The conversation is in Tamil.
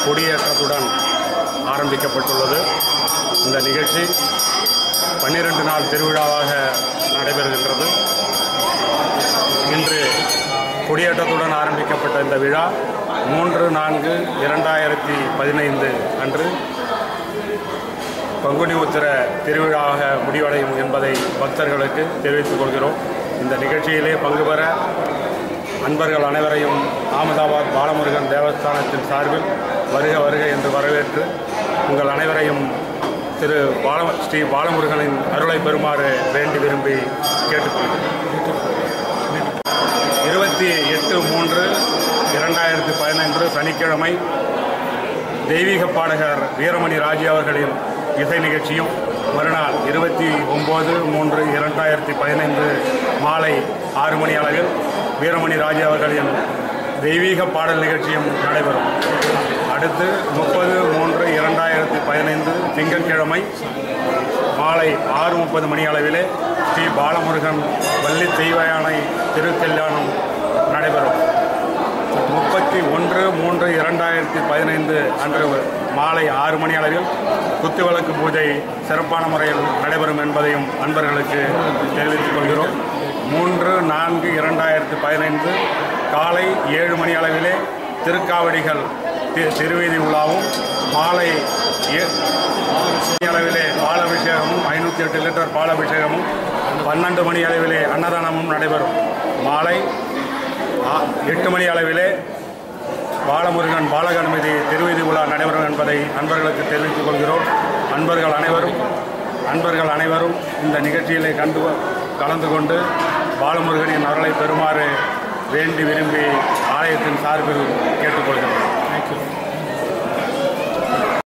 கொடியேற்றத்துடன் ஆரம்பிக்கப்பட்டுள்ளது இந்த நிகழ்ச்சி பன்னிரண்டு நாள் திருவிழாவாக நடைபெறுகின்றது இன்று கொடியேற்றத்துடன் ஆரம்பிக்கப்பட்ட இந்த விழா மூன்று நான்கு இரண்டாயிரத்தி பதினைந்து அன்று பங்குனி உத்திர திருவிழாவாக முடிவடையும் என்பதை பக்தர்களுக்கு தெரிவித்துக் கொள்கிறோம் இந்த நிகழ்ச்சியிலே பங்கு பெற அன்பர்கள் அனைவரையும் அகமதாபாத் பாலமுருகன் தேவஸ்தானத்தின் சார்பில் வருக வருக என்று வரவேற்று உங்கள் அனைவரையும் திரு பால ஸ்ரீ பாலமுருகனின் அருளை பெறுமாறு வேண்டி விரும்பி கேட்டுக்கொள்கிறேன் இருபத்தி எட்டு மூன்று இரண்டாயிரத்தி பதினொன்று சனிக்கிழமை தெய்வீக பாடகர் வீரமணி ராஜி அவர்களின் இசை நிகழ்ச்சியும் மறுநாள் இருபத்தி ஒம்பது மூன்று இரண்டாயிரத்தி பதினைந்து மாலை ஆறு மணி அளவில் வீரமணி ராஜி அவர்களின் தெய்வீக பாடல் நிகழ்ச்சியும் நடைபெறும் அடுத்து முப்பது மூன்று இரண்டாயிரத்தி பதினைந்து திங்கட்கிழமை மாலை ஆறு முப்பது மணி அளவிலே ஸ்ரீ பாலமுருகன் வள்ளி தெய்வயானை திருக்கல்யாணம் நடைபெறும் முப்பத்தி ஒன்று மூன்று இரண்டாயிரத்தி பதினைந்து அன்று மாலை ஆறு மணி அளவில் குத்துவிளக்கு பூஜை சிறப்பான முறையில் நடைபெறும் என்பதையும் அன்பர்களுக்கு தெரிவித்துக் கொள்கிறோம் மூன்று நான்கு இரண்டாயிரத்தி பதினைந்து காலை ஏழு மணி அளவிலே திருக்காவடிகள் தி- திருவீதி உலாவும் மாலை ஏ- மணி அளவிலே பாலாபிஷேகமும் ஐநூற்றி எட்டு லிட்டர் பாலாபிஷேகமும் பன்னெண்டு மணி அளவிலே அன்னதானமும் நடைபெறும் மாலை ஆ- எட்டு மணி அளவிலே பாலமுருகன் பாலகணபதி திருவீதி உலா நடைபெறும் என்பதை அன்பர்களுக்கு தெரிவித்துக் கொள்கிறோம் அன்பர்கள் அனைவரும் அன்பர்கள் அனைவரும் இந்த நிகழ்ச்சியிலே கண்டு கலந்து கொண்டு பாலமுருகனின் அருளை பெறுமாறு வேண்டி விரும்பி ஆலயத்தின் சார்பில் கேட்டுக்கொள்கிறோம் தேங்க்யூ